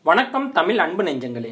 வணக்கம் தமிழ் அன்பு நெஞ்சங்களே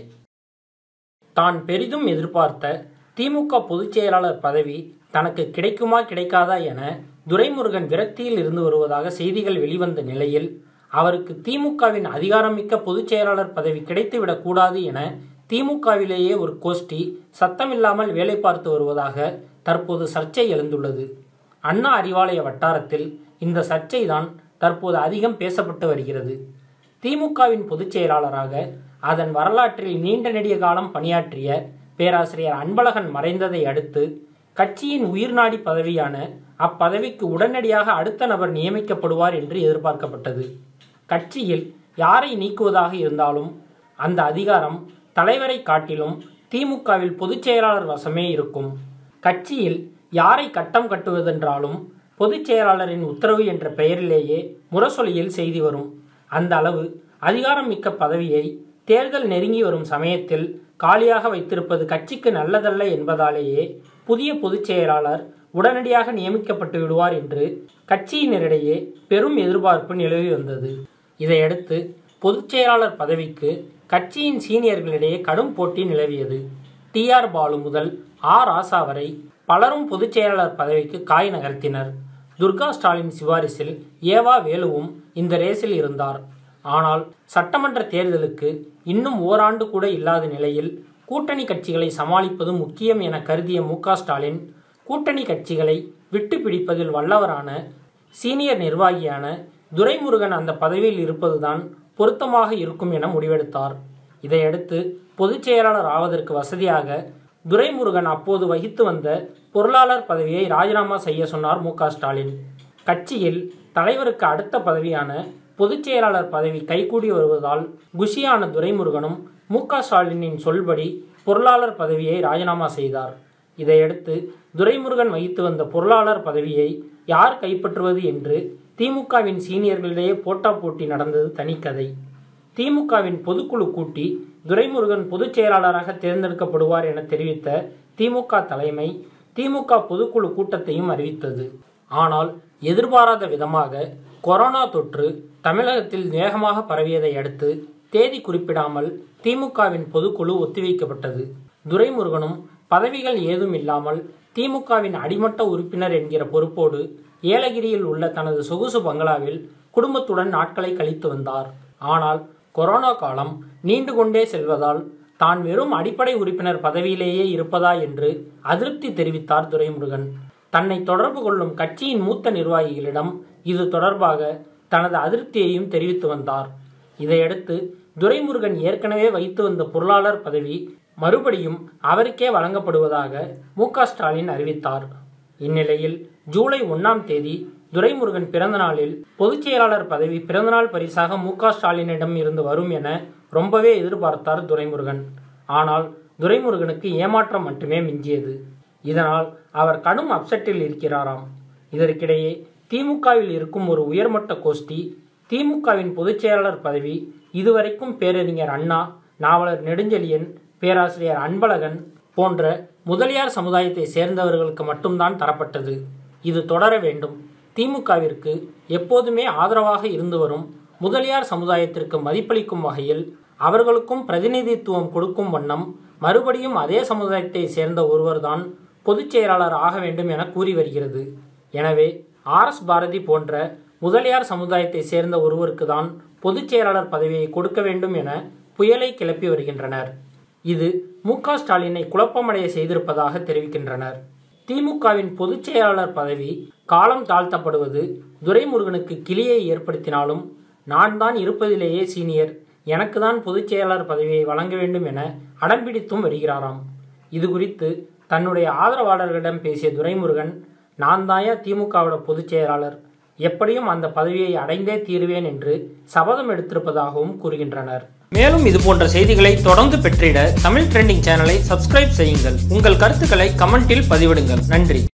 தான் பெரிதும் எதிர்பார்த்த திமுக பொதுச் செயலாளர் பதவி தனக்கு கிடைக்குமா கிடைக்காதா என துரைமுருகன் விரக்தியில் இருந்து வருவதாக செய்திகள் வெளிவந்த நிலையில் அவருக்கு திமுகவின் அதிகாரமிக்க பொதுச் செயலாளர் பதவி கிடைத்துவிடக் கூடாது என திமுகவிலேயே ஒரு கோஷ்டி சத்தமில்லாமல் வேலை பார்த்து வருவதாக தற்போது சர்ச்சை எழுந்துள்ளது அண்ணா அறிவாலய வட்டாரத்தில் இந்த சர்ச்சை தான் தற்போது அதிகம் பேசப்பட்டு வருகிறது திமுகவின் பொதுச் செயலாளராக அதன் வரலாற்றில் நீண்ட நெடிய காலம் பணியாற்றிய பேராசிரியர் அன்பழகன் மறைந்ததை அடுத்து கட்சியின் உயிர்நாடி பதவியான அப்பதவிக்கு உடனடியாக அடுத்த நபர் நியமிக்கப்படுவார் என்று எதிர்பார்க்கப்பட்டது கட்சியில் யாரை நீக்குவதாக இருந்தாலும் அந்த அதிகாரம் தலைவரை காட்டிலும் திமுகவில் பொதுச் செயலாளர் வசமே இருக்கும் கட்சியில் யாரை கட்டம் கட்டுவதென்றாலும் பொதுச் செயலாளரின் உத்தரவு என்ற பெயரிலேயே முரசொலியில் செய்தி வரும் அந்த அளவு அதிகாரம் மிக்க பதவியை தேர்தல் நெருங்கி வரும் சமயத்தில் காலியாக வைத்திருப்பது கட்சிக்கு நல்லதல்ல என்பதாலேயே புதிய பொதுச் செயலாளர் உடனடியாக நியமிக்கப்பட்டு விடுவார் என்று கட்சியினரிடையே பெரும் எதிர்பார்ப்பு நிலவி வந்தது இதையடுத்து பொதுச் செயலாளர் பதவிக்கு கட்சியின் சீனியர்களிடையே கடும் போட்டி நிலவியது டி ஆர் பாலு முதல் ஆ ராசா வரை பலரும் பொதுச் செயலாளர் பதவிக்கு காய் நகர்த்தினர் துர்கா ஸ்டாலின் சிபாரிசில் ஏவா வேலுவும் இந்த ரேஸில் இருந்தார் ஆனால் சட்டமன்ற தேர்தலுக்கு இன்னும் ஓராண்டு கூட இல்லாத நிலையில் கூட்டணி கட்சிகளை சமாளிப்பது முக்கியம் என கருதிய மு ஸ்டாலின் கூட்டணி கட்சிகளை விட்டு பிடிப்பதில் வல்லவரான சீனியர் நிர்வாகியான துரைமுருகன் அந்த பதவியில் இருப்பதுதான் பொருத்தமாக இருக்கும் என முடிவெடுத்தார் இதையடுத்து பொதுச் செயலாளர் ஆவதற்கு வசதியாக துரைமுருகன் அப்போது வகித்து வந்த பொருளாளர் பதவியை ராஜினாமா செய்ய சொன்னார் மு ஸ்டாலின் கட்சியில் தலைவருக்கு அடுத்த பதவியான பொதுச் செயலாளர் பதவி கைகூடி வருவதால் குஷியான துரைமுருகனும் மு ஸ்டாலினின் சொல்படி பொருளாளர் பதவியை ராஜினாமா செய்தார் இதையடுத்து துரைமுருகன் வகித்து வந்த பொருளாளர் பதவியை யார் கைப்பற்றுவது என்று திமுகவின் சீனியர்களிடையே போட்டா போட்டி நடந்தது தனிக்கதை திமுகவின் பொதுக்குழு கூட்டி துரைமுருகன் பொதுச் செயலாளராக தேர்ந்தெடுக்கப்படுவார் என தெரிவித்த திமுக தலைமை திமுக பொதுக்குழு கூட்டத்தையும் அறிவித்தது ஆனால் எதிர்பாராத விதமாக கொரோனா தொற்று தமிழகத்தில் வேகமாக பரவியதை அடுத்து தேதி குறிப்பிடாமல் திமுகவின் பொதுக்குழு ஒத்திவைக்கப்பட்டது துரைமுருகனும் பதவிகள் ஏதும் இல்லாமல் திமுகவின் அடிமட்ட உறுப்பினர் என்கிற பொறுப்போடு ஏலகிரியில் உள்ள தனது சொகுசு பங்களாவில் குடும்பத்துடன் நாட்களை கழித்து வந்தார் ஆனால் கொரோனா காலம் நீண்டு கொண்டே செல்வதால் தான் வெறும் அடிப்படை உறுப்பினர் பதவியிலேயே இருப்பதா என்று அதிருப்தி தெரிவித்தார் துரைமுருகன் தன்னை தொடர்பு கொள்ளும் கட்சியின் மூத்த நிர்வாகிகளிடம் இது தொடர்பாக தனது அதிருப்தியையும் தெரிவித்து வந்தார் இதையடுத்து துரைமுருகன் ஏற்கனவே வைத்து வந்த பொருளாளர் பதவி மறுபடியும் அவருக்கே வழங்கப்படுவதாக மு ஸ்டாலின் அறிவித்தார் இந்நிலையில் ஜூலை ஒன்னாம் தேதி துரைமுருகன் பிறந்த நாளில் பொதுச் செயலாளர் பதவி பிறந்தநாள் பரிசாக மு ஸ்டாலினிடம் இருந்து வரும் என ரொம்பவே எதிர்பார்த்தார் துரைமுருகன் ஆனால் துரைமுருகனுக்கு ஏமாற்றம் மட்டுமே மிஞ்சியது இதனால் அவர் கடும் அப்செட்டில் இருக்கிறாராம் இதற்கிடையே திமுகவில் இருக்கும் ஒரு உயர்மட்ட கோஷ்டி திமுகவின் பொதுச் செயலாளர் பதவி இதுவரைக்கும் பேரறிஞர் அண்ணா நாவலர் நெடுஞ்செழியன் பேராசிரியர் அன்பழகன் போன்ற முதலியார் சமுதாயத்தை சேர்ந்தவர்களுக்கு மட்டும்தான் தரப்பட்டது இது தொடர வேண்டும் திமுகவிற்கு எப்போதுமே ஆதரவாக இருந்து வரும் முதலியார் சமுதாயத்திற்கு மதிப்பளிக்கும் வகையில் அவர்களுக்கும் பிரதிநிதித்துவம் கொடுக்கும் வண்ணம் மறுபடியும் அதே சமுதாயத்தை சேர்ந்த ஒருவர்தான் பொதுச் செயலாளர் ஆக வேண்டும் என கூறி வருகிறது எனவே ஆர் எஸ் பாரதி போன்ற முதலியார் சமுதாயத்தை சேர்ந்த ஒருவருக்கு தான் பொதுச் செயலாளர் பதவியை கொடுக்க வேண்டும் என புயலை கிளப்பி வருகின்றனர் இது மு ஸ்டாலினை குழப்பமடைய செய்திருப்பதாக தெரிவிக்கின்றனர் திமுகவின் பொதுச் செயலாளர் பதவி காலம் தாழ்த்தப்படுவது துரைமுருகனுக்கு கிளியை ஏற்படுத்தினாலும் நான் தான் இருப்பதிலேயே சீனியர் எனக்கு தான் பொதுச் செயலாளர் பதவியை வழங்க வேண்டும் என அடம்பிடித்தும் வருகிறாராம் இது குறித்து தன்னுடைய ஆதரவாளர்களிடம் பேசிய துரைமுருகன் நான் தாயா திமுகவோட பொதுச் செயலாளர் எப்படியும் அந்த பதவியை அடைந்தே தீருவேன் என்று சபதம் எடுத்திருப்பதாகவும் கூறுகின்றனர் மேலும் இது போன்ற செய்திகளை தொடர்ந்து பெற்றிட தமிழ் ட்ரெண்டிங் சேனலை சப்ஸ்கிரைப் செய்யுங்கள் உங்கள் கருத்துக்களை கமெண்டில் பதிவிடுங்கள் நன்றி